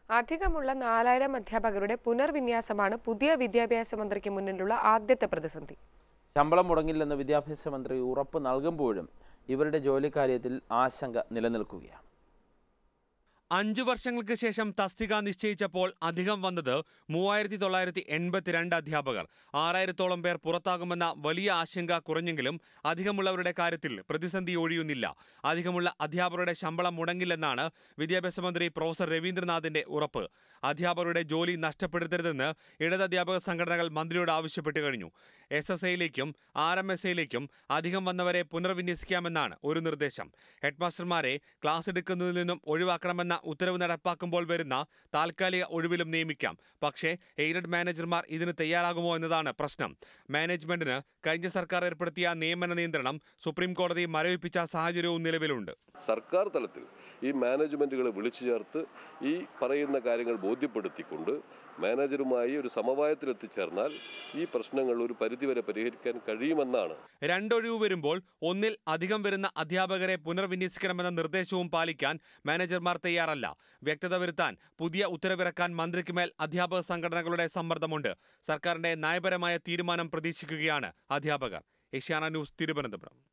അധികമുള്ള നാലായിരം അധ്യാപകരുടെ പുനർവിന്യാസമാണ് പുതിയ വിദ്യാഭ്യാസ മന്ത്രിക്ക് മുന്നിലുള്ള ആദ്യത്തെ പ്രതിസന്ധി ശമ്പളം മുടങ്ങില്ലെന്ന് വിദ്യാഭ്യാസ മന്ത്രി ഉറപ്പ് നൽകുമ്പോഴും ഇവരുടെ ജോലിക്കാര്യത്തിൽ ആശങ്ക നിലനിൽക്കുകയാണ് അഞ്ചു വർഷങ്ങൾക്ക് ശേഷം തസ്തിക നിശ്ചയിച്ചപ്പോൾ അധികം വന്നത് മൂവായിരത്തി തൊള്ളായിരത്തി എൺപത്തിരണ്ട് അധ്യാപകർ ആറായിരത്തോളം പേർ പുറത്താകുമെന്ന വലിയ ആശങ്ക കുറഞ്ഞെങ്കിലും അധികമുള്ളവരുടെ കാര്യത്തിൽ പ്രതിസന്ധി ഒഴിയുന്നില്ല അധികമുള്ള അധ്യാപകരുടെ ശമ്പളം മുടങ്ങില്ലെന്നാണ് വിദ്യാഭ്യാസ മന്ത്രി പ്രൊഫസർ രവീന്ദ്രനാഥിന്റെ ഉറപ്പ് അധ്യാപകരുടെ ജോലി നഷ്ടപ്പെടുത്തരുതെന്ന് ഇടത് അധ്യാപക സംഘടനകൾ മന്ത്രിയോട് ആവശ്യപ്പെട്ടു കഴിഞ്ഞു എസ് എസ് ഐയിലേക്കും ആർ എം എസ് ഐയിലേക്കും അധികം വന്നവരെ പുനർവിന്യസിക്കാമെന്നാണ് ഒരു നിർദ്ദേശം ഹെഡ്മാസ്റ്റർമാരെ ക്ലാസ് എടുക്കുന്നതിൽ നിന്നും ഒഴിവാക്കണമെന്ന ഉത്തരവ് നടപ്പാക്കുമ്പോൾ വരുന്ന താൽക്കാലിക ഒഴിവിലും നിയമിക്കാം പക്ഷേ എയ്ഡഡ് മാനേജർമാർ ഇതിന് തയ്യാറാകുമോ എന്നതാണ് പ്രശ്നം മാനേജ്മെന്റിന് കഴിഞ്ഞ സർക്കാർ ഏർപ്പെടുത്തിയ നിയമന നിയന്ത്രണം സുപ്രീം കോടതി മരവിപ്പിച്ച സാഹചര്യവും നിലവിലുണ്ട് സർക്കാർ തലത്തിൽ ഈ മാനേജ്മെൻറ്റുകളെ വിളിച്ചു ചേർത്ത് ഈ പറയുന്ന കാര്യങ്ങൾ ബോധ്യപ്പെടുത്തിക്കൊണ്ട് മാനേജറുമായി ഒരു സമവായത്തിൽ എത്തിച്ചേർന്നാൽ ഈ പ്രശ്നങ്ങൾ ഒരു പരിധിവരെ പരിഹരിക്കാൻ കഴിയുമെന്നാണ് രണ്ടൊഴിവ് വരുമ്പോൾ ഒന്നിൽ അധികം വരുന്ന അധ്യാപകരെ പുനർവിന്യസിക്കണമെന്ന നിർദ്ദേശവും പാലിക്കാൻ മാനേജർമാർ തയ്യാറല്ല വ്യക്തത വരുത്താൻ പുതിയ ഉത്തരവിറക്കാൻ മന്ത്രിക്ക് മേൽ അധ്യാപക സംഘടനകളുടെ സമ്മർദ്ദമുണ്ട് സർക്കാരിന്റെ നയപരമായ തീരുമാനം പ്രതീക്ഷിക്കുകയാണ് അധ്യാപകർ ഏഷ്യാന ന്യൂസ് തിരുവനന്തപുരം